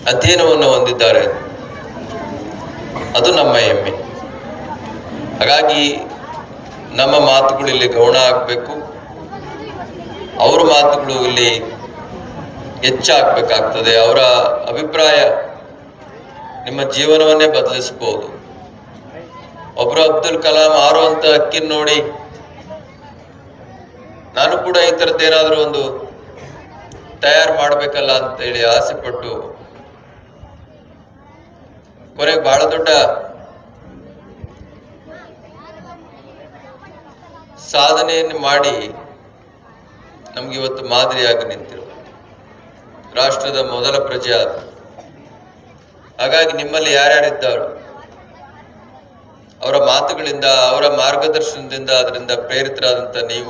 ಅಧ್ಯಯನವನ್ನು ಹೊಂದಿದ್ದಾರೆ ಅದು ನಮ್ಮ ಹೆಮ್ಮೆ ಹಾಗಾಗಿ ನಮ್ಮ ಮಾತುಗಳು ಇಲ್ಲಿ ಗೌಣ ಆಗಬೇಕು ಅವ್ರ ಮಾತುಗಳು ಇಲ್ಲಿ ಹೆಚ್ಚಾಗಬೇಕಾಗ್ತದೆ ಅವರ ಅಭಿಪ್ರಾಯ ನಿಮ್ಮ ಜೀವನವನ್ನೇ ಬದಲಿಸ್ಬೋದು ಒಬ್ರು ಅಬ್ದುಲ್ ಕಲಾಂ ಆರುವಂತ ಅಕ್ಕಿನ ನೋಡಿ ನಾನು ಕೂಡ ಈ ಥರದ್ದೇನಾದ್ರೂ ಒಂದು ತಯಾರು ಮಾಡಬೇಕಲ್ಲ ಅಂತೇಳಿ ಆಸೆ ಪಟ್ಟು ಕೊನೆಗೆ ಬಹಳ ದೊಡ್ಡ ಸಾಧನೆಯನ್ನು ಮಾಡಿ ನಮ್ಗೆ ಇವತ್ತು ಮಾದರಿಯಾಗಿ ನಿಂತಿರು ರಾಷ್ಟ್ರದ ಮೊದಲ ಪ್ರಜೆ ಆದ ಹಾಗಾಗಿ ನಿಮ್ಮಲ್ಲಿ ಯಾರ್ಯಾರಿದ್ದಾರೋ ಅವರ ಮಾತುಗಳಿಂದ ಅವರ ಮಾರ್ಗದರ್ಶನದಿಂದ ಅದರಿಂದ ಪ್ರೇರಿತರಾದಂಥ ನೀವು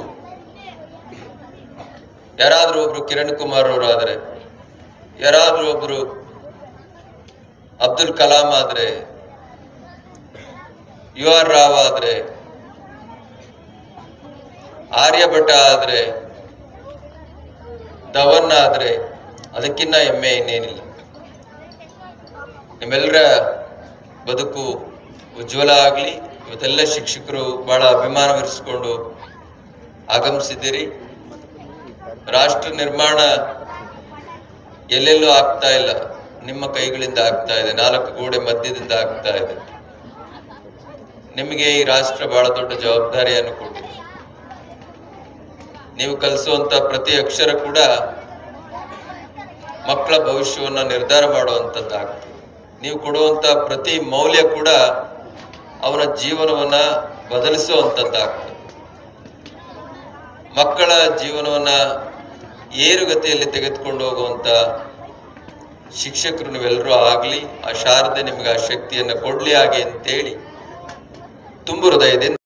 ಯಾರಾದರೂ ಒಬ್ರು ಕಿರಣ್ ಕುಮಾರ್ ಅವರಾದರೆ ಯಾರಾದರೂ ಒಬ್ರು ಅಬ್ದುಲ್ ಕಲಾಂ ಆದ್ರೆ ಯು ಆರ್ ರಾವ್ ಆದ್ರೆ ಆರ್ಯಭಟ ಆದ್ರೆ ಧವನ್ ಆದ್ರೆ ಅದಕ್ಕಿನ್ನ ಹೆಮ್ಮೆ ಇನ್ನೇನಿಲ್ಲ ನಿಮ್ಮೆಲ್ಲರ ಬದುಕು ಉಜ್ವಲ ಆಗಲಿ ಇವತ್ತೆಲ್ಲ ಶಿಕ್ಷಕರು ಬಹಳ ಅಭಿಮಾನವಿರಿಸಿಕೊಂಡು ಆಗಮಿಸಿದ್ದೀರಿ ರಾಷ್ಟ್ರ ನಿರ್ಮಾಣ ಎಲ್ಲೆಲ್ಲೂ ಆಗ್ತಾ ಇಲ್ಲ ನಿಮ್ಮ ಕೈಗಳಿಂದ ಆಗ್ತಾ ಇದೆ ನಾಲ್ಕು ಗೋಡೆ ಮಧ್ಯದಿಂದ ಆಗ್ತಾ ಇದೆ ನಿಮಗೆ ಈ ರಾಷ್ಟ್ರ ಬಹಳ ದೊಡ್ಡ ಜವಾಬ್ದಾರಿಯನ್ನು ಕೊಟ್ಟಿದೆ ನೀವು ಕಲಿಸುವಂತ ಪ್ರತಿ ಅಕ್ಷರ ಕೂಡ ಮಕ್ಕಳ ಭವಿಷ್ಯವನ್ನು ನಿರ್ಧಾರ ಮಾಡುವಂಥದ್ದಾಗ್ತದೆ ನೀವು ಕೊಡುವಂತ ಪ್ರತಿ ಮೌಲ್ಯ ಕೂಡ ಅವನ ಜೀವನವನ್ನ ಬದಲಿಸುವಂಥದ್ದಾಗ್ತದೆ ಮಕ್ಕಳ ಜೀವನವನ್ನ ಏರುಗತಿಯಲ್ಲಿ ತೆಗೆದುಕೊಂಡು ಹೋಗುವಂತ ಶಿಕ್ಷಕರು ನೀವೆಲ್ಲರೂ ಆಗಲಿ ಆ ಶಾರದೆ ನಿಮಗೆ ಆ ಶಕ್ತಿಯನ್ನು ಕೊಡ್ಲಿ ಹಾಗೆ ಅಂತೇಳಿ ತುಂಬು ಹೃದಯದಿಂದ